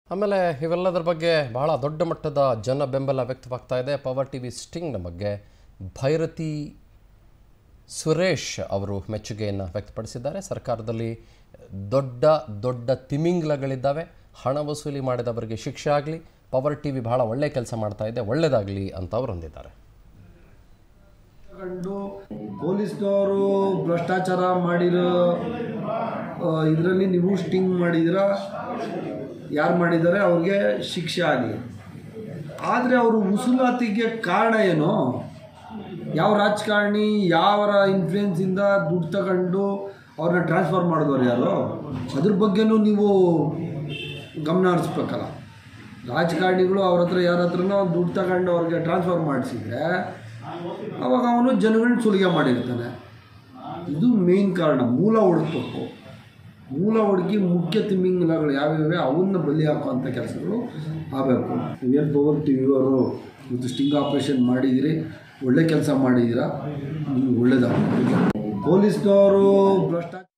ಆಮೇಲೆ ಇವೆಲ್ಲದರ ಬಗ್ಗೆ ಬಹಳ ದೊಡ್ಡ ಮಟ್ಟದ ಜನ ಬೆಂಬಲ ವ್ಯಕ್ತವಾಗ್ತಾ ಇದೆ ಪವರ್ ಟಿ ವಿ ಸ್ಟಿಂಗ್ನ ಬಗ್ಗೆ ಭೈರತಿ ಸುರೇಶ್ ಅವರು ಮೆಚ್ಚುಗೆಯನ್ನು ವ್ಯಕ್ತಪಡಿಸಿದ್ದಾರೆ ಸರ್ಕಾರದಲ್ಲಿ ದೊಡ್ಡ ದೊಡ್ಡ ತಿಮಿಂಗ್ಲಗಳಿದ್ದಾವೆ ಹಣ ವಸೂಲಿ ಮಾಡಿದವರಿಗೆ ಶಿಕ್ಷೆ ಆಗಲಿ ಪವರ್ ಟಿ ವಿ ಬಹಳ ಒಳ್ಳೆ ಕೆಲಸ ಮಾಡ್ತಾ ಇದೆ ಒಳ್ಳೆಯದಾಗಲಿ ಅಂತ ಅವರು ಹೊಂದಿದ್ದಾರೆ ಕಂಡು ಪೊಲೀಸ್ನವರು ಭ್ರಷ್ಟಾಚಾರ ಮಾಡಿರೋ ಇದರಲ್ಲಿ ನೀವು ಸ್ಟಿಂಗ್ ಮಾಡಿದಿರ ಯಾರು ಮಾಡಿದ್ದಾರೆ ಅವ್ರಿಗೆ ಶಿಕ್ಷೆ ಆಗಲಿ ಆದರೆ ಅವರು ಉಸುಲಾತಿಗೆ ಕಾರಣ ಏನು ಯಾವ ರಾಜಕಾರಣಿ ಯಾವರ ಇನ್ಫ್ಲೂಯೆನ್ಸಿಂದ ದುಡ್ಡು ತಗೊಂಡು ಅವ್ರನ್ನ ಟ್ರಾನ್ಸ್ಫರ್ ಮಾಡಿದವ್ರು ಯಾರು ಅದ್ರ ಬಗ್ಗೆನೂ ನೀವು ಗಮನ ಹರಿಸ್ಬೇಕಲ್ಲ ರಾಜಕಾರಣಿಗಳು ಅವ್ರ ಹತ್ರ ಯಾರ ಹತ್ರನೋ ದುಡ್ಡು ತಗೊಂಡು ಅವ್ರಿಗೆ ಟ್ರಾನ್ಸ್ಫರ್ ಮಾಡಿಸಿದ್ರೆ ಅವಾಗ ಅವನು ಜನಗಳನ್ನ ಸುಲಿಗೆ ಮಾಡಿರ್ತಾನೆ ಇದು ಮೇನ್ ಕಾರಣ ಮೂಲ ಹುಡುಕ್ಬೇಕು ಮೂಲ ಹುಡುಕಿ ಮುಖ್ಯ ತಿಮ್ಮಿಂಗ್ಲಗಳು ಯಾವ್ಯಾವೆ ಅವನ್ನ ಬಲಿ ಹಾಕುವಂಥ ಕೆಲಸಗಳು ಆಗಬೇಕು ಏನು ಪವರ್ ಟಿ ವಿಯವರು ಇವತ್ತು ಸ್ಟಿಂಗ್ ಆಪ್ರೇಷನ್ ಮಾಡಿದಿರಿ ಒಳ್ಳೆ ಕೆಲಸ ಮಾಡಿದ್ದೀರಾ ನಿಮ್ಗೆ ಒಳ್ಳೇದಾಗಬೇಕು ಪೊಲೀಸ್ನವರು ಭ್ರಷ್ಟಾಚಾರ